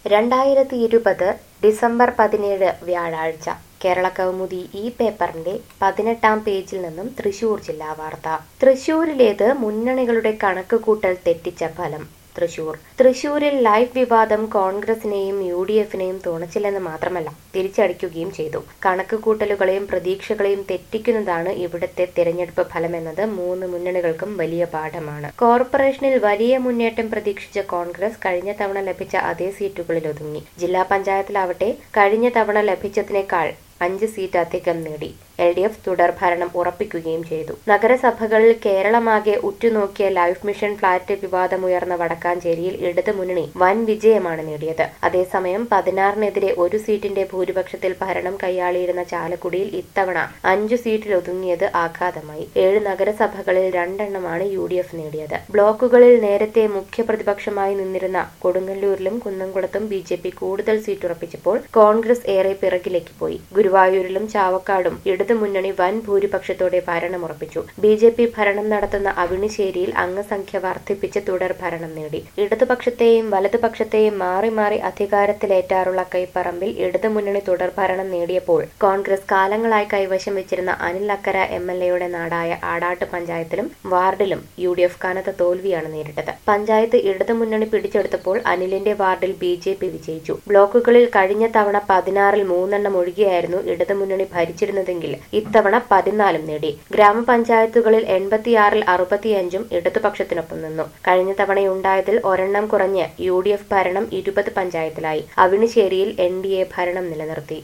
രണ്ടായിരത്തി ഇരുപത് ഡിസംബർ പതിനേഴ് വ്യാഴാഴ്ച കേരള കൗമുദി ഈ പേപ്പറിന്റെ പതിനെട്ടാം പേജിൽ നിന്നും തൃശൂർ ജില്ലാ വാർത്ത തൃശൂരിലേത് മുന്നണികളുടെ കണക്കുകൂട്ടൽ തെറ്റിച്ച ഫലം തൃശൂർ തൃശൂരിൽ ലൈഫ് വിവാദം കോൺഗ്രസിനെയും യു ഡി എഫിനെയും തുണച്ചില്ലെന്ന് മാത്രമല്ല തിരിച്ചടിക്കുകയും ചെയ്തു കണക്കുകൂട്ടലുകളെയും പ്രതീക്ഷകളെയും തെറ്റിക്കുന്നതാണ് ഇവിടുത്തെ തിരഞ്ഞെടുപ്പ് ഫലമെന്നത് മൂന്ന് മുന്നണികൾക്കും വലിയ പാഠമാണ് കോർപ്പറേഷനിൽ വലിയ മുന്നേറ്റം പ്രതീക്ഷിച്ച കോൺഗ്രസ് കഴിഞ്ഞ തവണ ലഭിച്ച അതേ സീറ്റുകളിൽ ഒതുങ്ങി ജില്ലാ പഞ്ചായത്തിലാവട്ടെ കഴിഞ്ഞ തവണ ലഭിച്ചതിനേക്കാൾ അഞ്ച് സീറ്റ് അധികം നേടി എൽ ഡി എഫ് തുടർഭരണം ഉറപ്പിക്കുകയും ചെയ്തു നഗരസഭകളിൽ കേരളമാകെ ഉറ്റുനോക്കിയ ലൈഫ് മിഷൻ ഫ്ളാറ്റ് വിവാദമുയർന്ന വടക്കാഞ്ചേരിയിൽ ഇടത് മുന്നണി വൻ വിജയമാണ് നേടിയത് അതേസമയം പതിനാറിനെതിരെ ഒരു സീറ്റിന്റെ ഭൂരിപക്ഷത്തിൽ ഭരണം കൈയാളിയിരുന്ന ചാലക്കുടിയിൽ ഇത്തവണ അഞ്ചു സീറ്റിൽ ഒതുങ്ങിയത് ആഘാതമായി ഏഴ് നഗരസഭകളിൽ രണ്ടെണ്ണമാണ് യു ഡി എഫ് നേടിയത് ബ്ലോക്കുകളിൽ നേരത്തെ മുഖ്യപ്രതിപക്ഷമായി നിന്നിരുന്ന കൊടുങ്ങല്ലൂരിലും കുന്നംകുളത്തും ബി ജെ പി കൂടുതൽ സീറ്റ് ഉറപ്പിച്ചപ്പോൾ കോൺഗ്രസ് ഏറെ പിറകിലേക്ക് പോയി ഗുരുവായൂരിലും ചാവക്കാടും ഇടതു മുന്നണി വൻ ഭൂരിപക്ഷത്തോടെ ഭരണമുറപ്പിച്ചു ബി ജെ പി ഭരണം നടത്തുന്ന അവിണിശ്ശേരിയിൽ അംഗസംഖ്യ വർദ്ധിപ്പിച്ച് തുടർ ഭരണം നേടി ഇടതുപക്ഷത്തെയും വലതുപക്ഷത്തെയും മാറി മാറി അധികാരത്തിലേറ്റാറുള്ള കൈപ്പറമ്പിൽ ഇടതുമുന്നണി തുടർഭരണം നേടിയപ്പോൾ കോൺഗ്രസ് കാലങ്ങളായി കൈവശം വെച്ചിരുന്ന അനിൽ അക്കര എം എൽ എയുടെ നാടായ ആടാട്ട് പഞ്ചായത്തിലും വാർഡിലും യു ഡി എഫ് കനത്ത തോൽവിയാണ് നേരിട്ടത് പഞ്ചായത്ത് ഇടതുമുന്നണി പിടിച്ചെടുത്തപ്പോൾ അനിലിന്റെ വാർഡിൽ ബി ജെ പി വിജയിച്ചു ബ്ലോക്കുകളിൽ കഴിഞ്ഞ തവണ പതിനാറിൽ മൂന്നെണ്ണം ഒഴികെയായിരുന്നു ഇടതുമുന്നണി ഭരിച്ചിരുന്നതെങ്കിൽ ഇത്തവണ പതിനാലും നേടി ഗ്രാമപഞ്ചായത്തുകളിൽ എൺപത്തിയാറിൽ അറുപത്തിയഞ്ചും ഇടതുപക്ഷത്തിനൊപ്പം നിന്നു കഴിഞ്ഞ തവണയുണ്ടായതിൽ ഒരെണ്ണം കുറഞ്ഞ് യു ഡി എഫ് ഭരണം ഇരുപത് പഞ്ചായത്തിലായി അവിണിശ്ശേരിയിൽ എൻ ഡി എ ഭരണം നിലനിർത്തി